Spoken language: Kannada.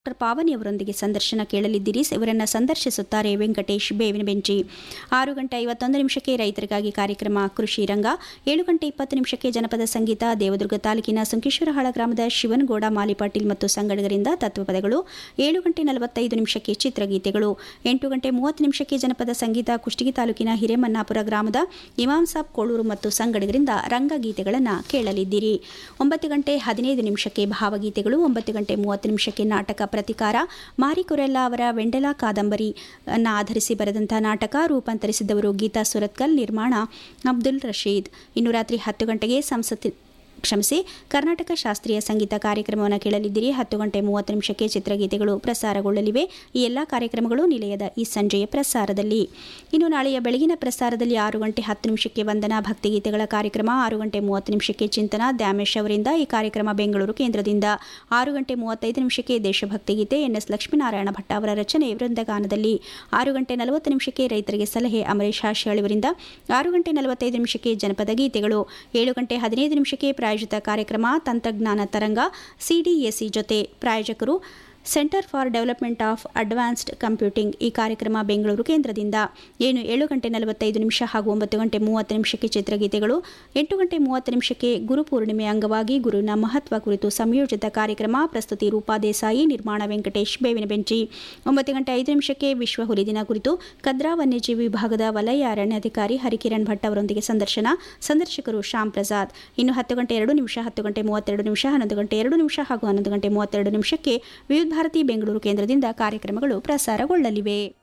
ಡಾಕ್ಟರ್ ಪಾವನಿ ಅವರೊಂದಿಗೆ ಸಂದರ್ಶನ ಕೇಳಲಿದ್ದೀರಿ ಇವರನ್ನು ಸಂದರ್ಶಿಸುತ್ತಾರೆ ವೆಂಕಟೇಶ್ ಬೇವಿನ ಬೆಂಚಿ ಆರು ಗಂಟೆ ಐವತ್ತೊಂದು ನಿಮಿಷಕ್ಕೆ ರೈತರಿಗಾಗಿ ಕಾರ್ಯಕ್ರಮ ಕೃಷಿ ರಂಗ ಏಳು ಗಂಟೆ ಇಪ್ಪತ್ತು ನಿಮಿಷಕ್ಕೆ ಜನಪದ ಸಂಗೀತ ದೇವದುರ್ಗ ತಾಲೂಕಿನ ಸುಂಕೇಶ್ವರಹಾಳ ಗ್ರಾಮದ ಶಿವನಗೌಡ ಮಾಲಿಪಾಟೀಲ್ ಮತ್ತು ಸಂಗಡಿಗರಿಂದ ತತ್ವಪದಗಳು ಏಳು ಗಂಟೆ ನಲವತ್ತೈದು ನಿಮಿಷಕ್ಕೆ ಚಿತ್ರಗೀತೆಗಳು ಎಂಟು ಗಂಟೆ ಮೂವತ್ತು ನಿಮಿಷಕ್ಕೆ ಜನಪದ ಸಂಗೀತ ಕುಷ್ಟಗಿ ತಾಲೂಕಿನ ಹಿರೇಮನ್ನಾಪುರ ಗ್ರಾಮದ ಇಮಾಂ ಸಾಬ್ ಕೋಳೂರು ಮತ್ತು ಸಂಗಡಿಗರಿಂದ ರಂಗಗೀತೆಗಳನ್ನು ಕೇಳಲಿದ್ದೀರಿ ಒಂಬತ್ತು ಗಂಟೆ ಹದಿನೈದು ನಿಮಿಷಕ್ಕೆ ಭಾವಗೀತೆಗಳು ಒಂಬತ್ತು ಗಂಟೆ ಮೂವತ್ತು ನಿಮಿಷಕ್ಕೆ ನಾಟಕ ಪ್ರತಿಕಾರ ಮಾರಿಕೊರೆಲ್ಲ ಅವರ ವೆಂಡೆಲಾ ಕಾದಂಬರಿ ಅನ್ನ ಆಧರಿಸಿ ಬರೆದಂತಹ ನಾಟಕ ರೂಪಾಂತರಿಸಿದವರು ಗೀತಾ ಸುರತ್ಕಲ್ ನಿರ್ಮಾಣ ಅಬ್ದುಲ್ ರಶೀದ್ ಇನ್ನು ರಾತ್ರಿ ಹತ್ತು ಗಂಟೆಗೆ ಸಂಸತ್ ಕ್ಷಮಿಸಿ ಕರ್ನಾಟಕ ಶಾಸ್ತ್ರೀಯ ಸಂಗೀತ ಕಾರ್ಯಕ್ರಮವನ್ನು ಕೇಳಲಿದ್ದೀರಿ ಹತ್ತು ಗಂಟೆ ಮೂವತ್ತು ನಿಮಿಷಕ್ಕೆ ಚಿತ್ರಗೀತೆಗಳು ಪ್ರಸಾರಗೊಳ್ಳಲಿವೆ ಈ ಎಲ್ಲ ಕಾರ್ಯಕ್ರಮಗಳು ನಿಲಯದ ಈ ಸಂಜೆಯ ಪ್ರಸಾರದಲ್ಲಿ ಇನ್ನು ನಾಳೆಯ ಬೆಳಗಿನ ಪ್ರಸಾರದಲ್ಲಿ ಆರು ಗಂಟೆ ಹತ್ತು ನಿಮಿಷಕ್ಕೆ ವಂದನಾ ಭಕ್ತಿಗೀತೆಗಳ ಕಾರ್ಯಕ್ರಮ ಆರು ಗಂಟೆ ಮೂವತ್ತು ನಿಮಿಷಕ್ಕೆ ಚಿಂತನ ದ್ಯಾಮೇಶ್ ಅವರಿಂದ ಈ ಕಾರ್ಯಕ್ರಮ ಬೆಂಗಳೂರು ಕೇಂದ್ರದಿಂದ ಆರು ಗಂಟೆ ಮೂವತ್ತೈದು ನಿಮಿಷಕ್ಕೆ ದೇಶಭಕ್ತಿ ಗೀತೆ ಎನ್ಎಸ್ ಲಕ್ಷ್ಮೀನಾರಾಯಣ ಭಟ್ಟ ಅವರ ರಚನೆ ವೃಂದಗಾನದಲ್ಲಿ ಆರು ಗಂಟೆ ನಲವತ್ತು ನಿಮಿಷಕ್ಕೆ ರೈತರಿಗೆ ಸಲಹೆ ಅಮರೇಶ್ ಹಾಶಿಯಾಳ್ ಇವರಿಂದ ಆರು ಗಂಟೆ ನಲವತ್ತೈದು ನಿಮಿಷಕ್ಕೆ ಜನಪದ ಗೀತೆಗಳು ಏಳು ಗಂಟೆ ಹದಿನೈದು ನಿಮಿಷಕ್ಕೆ ಪ್ರಾಯೋಜಿತ ಕಾರ್ಯಕ್ರಮ ತಂತ್ರಜ್ಞಾನ ತರಂಗ ಸಿಡಿಎಸಿ ಜೊತೆ ಪ್ರಾಯೋಜಕರು centre for development of advanced computing ಈ ಕಾರ್ಯಕ್ರಮ ಬೆಂಗಳೂರು ಕೇಂದ್ರದಿಂದ ಏನು ಏಳು ಗಂಟೆ ನಲವತ್ತೈದು ನಿಮಿಷ ಹಾಗೂ ಒಂಬತ್ತು ಗಂಟೆ ಮೂವತ್ತು ನಿಮಿಷಕ್ಕೆ ಚಿತ್ರಗೀತೆಗಳು ಎಂಟು ಗಂಟೆ ಮೂವತ್ತು ನಿಮಿಷಕ್ಕೆ ಗುರುಪೂರ್ಣಿಮೆ ಅಂಗವಾಗಿ ಗುರುವಿನ ಮಹತ್ವ ಕುರಿತು ಸಂಯೋಜಿತ ಕಾರ್ಯಕ್ರಮ ಪ್ರಸ್ತುತಿ ರೂಪಾ ದೇಸಾಯಿ ನಿರ್ಮಾಣ ವೆಂಕಟೇಶ್ ಬೇವಿನ ಬೆಂಚಿ ಒಂಬತ್ತು ಗಂಟೆ ಐದು ನಿಮಿಷಕ್ಕೆ ವಿಶ್ವ ಹುಲಿ ದಿನ ಕುರಿತು ಕದ್ರಾ ವನ್ಯಜೀವಿ ವಿಭಾಗದ ವಲಯ ಅರಣ್ಯಾಧಿಕಾರಿ ಹರಿಕಿರಣ್ ಭಟ್ ಅವರೊಂದಿಗೆ ಸಂದರ್ಶನ ಸಂದರ್ಶಕರು ಶ್ಯಾಮ್ ಪ್ರಸಾದ್ ಇನ್ನು ಹತ್ತು ಗಂಟೆ ಎರಡು ನಿಮಿಷ ಹತ್ತು ಗಂಟೆ ಮೂವತ್ತೆರಡು ನಿಮಿಷ ಹನ್ನೊಂದು ಗಂಟೆ ಎರಡು ನಿಮಿಷ ಹಾಗೂ ಹನ್ನೊಂದು ಗಂಟೆ ಮೂವತ್ತೆರಡು ನಿಮಿಷಕ್ಕೆ ವಿವಿಧ ಭಾರತಿ ಬೆಂಗಳೂರು ಕೇಂದ್ರದಿಂದ ಕಾರ್ಯಕ್ರಮಗಳು ಪ್ರಸಾರಗೊಳ್ಳಲಿವೆ